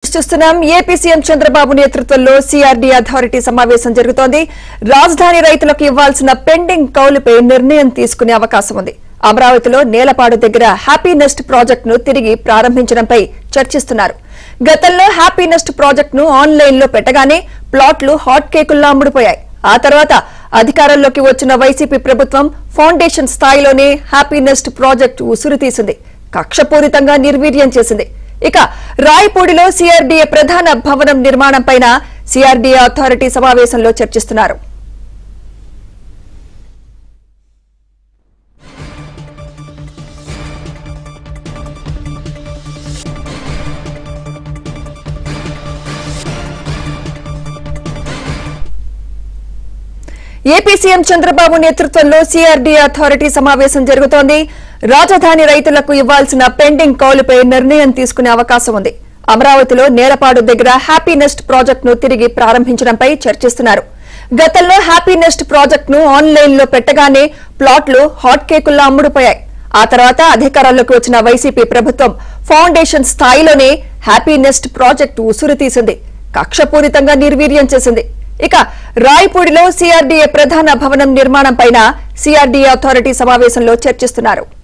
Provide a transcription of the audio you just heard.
news చూస్తున్నాం AP CM Chandrababu నేతృత్వంలో CRD authority సమావేశం జరుగుతోంది రాజధాని రైతులకు ఇవ్వాల్సిన పెండింగ్ కౌలుపై నిర్ణయం తీసుకునే అవకాశం ఉంది అమరావతిలో నేలపాడు దగ్గర హ్యాపీ నెస్ట్ ప్రాజెక్టును తిరిగి ప్రారంభించడంపై చర్చిస్తున్నారు గతంలో హ్యాపీ నెస్ట్ ప్రాజెక్టును ఆన్లైన్ లో పెట్టగానే ప్లాట్లు హాట్ కేకుల్లా అమ్ముడుపోయాయి ఆ తర్వాత అధికారంలోకి వచ్చిన వైసీపీ ప్రభుత్వం ఫౌండేషన్ స్థాయిలోనే హ్యాపీ నెస్ట్ ప్రాజెక్టు ఉసురు తీసింది కక్షపూరితంగా నిర్వీర్యం చేసింది ఇక రాయపూడిలో సిఆర్డీఏ ప్రధాన భవనం నిర్మాణంపైన సిఆర్డీఏ అథారిటీ సమావేశంలో చర్చిస్తున్నారు ఏపీ సీఎం చంద్రబాబు నేతృత్వంలో సిఆర్డీ అథారిటీ సమావేశం జరుగుతోంది రాజధాని రైతులకు ఇవ్వాల్సిన పెండింగ్ కౌలుపై నిర్ణయం తీసుకునే అవకాశం ఉంది అమరావతిలో నేలపాడు దగ్గర హ్యాపీ నెస్ట్ ప్రాజెక్టును తిరిగి ప్రారంభించడంపై చర్చిస్తున్నారు గతంలో హ్యాపీ నెస్ట్ ప్రాజెక్టును ఆన్లైన్ లో పెట్టగానే ప్లాట్లు హాట్ కేకుల్లా అమ్ముడుపోయాయి ఆ తర్వాత అధికారంలోకి వచ్చిన వైసీపీ ప్రభుత్వం ఫౌండేషన్ స్థాయిలోనే హ్యాపీ నెస్ట్ ప్రాజెక్టు ఉసురు తీసింది కక్షపూరితంగా నిర్వీర్యం చేసింది ఇక రాయపూడిలో సిఆర్డీఏ ప్రధాన భవనం నిర్మాణంపైన సిఆర్డీఏ అథారిటీ సమావేశంలో చర్చిస్తున్నారు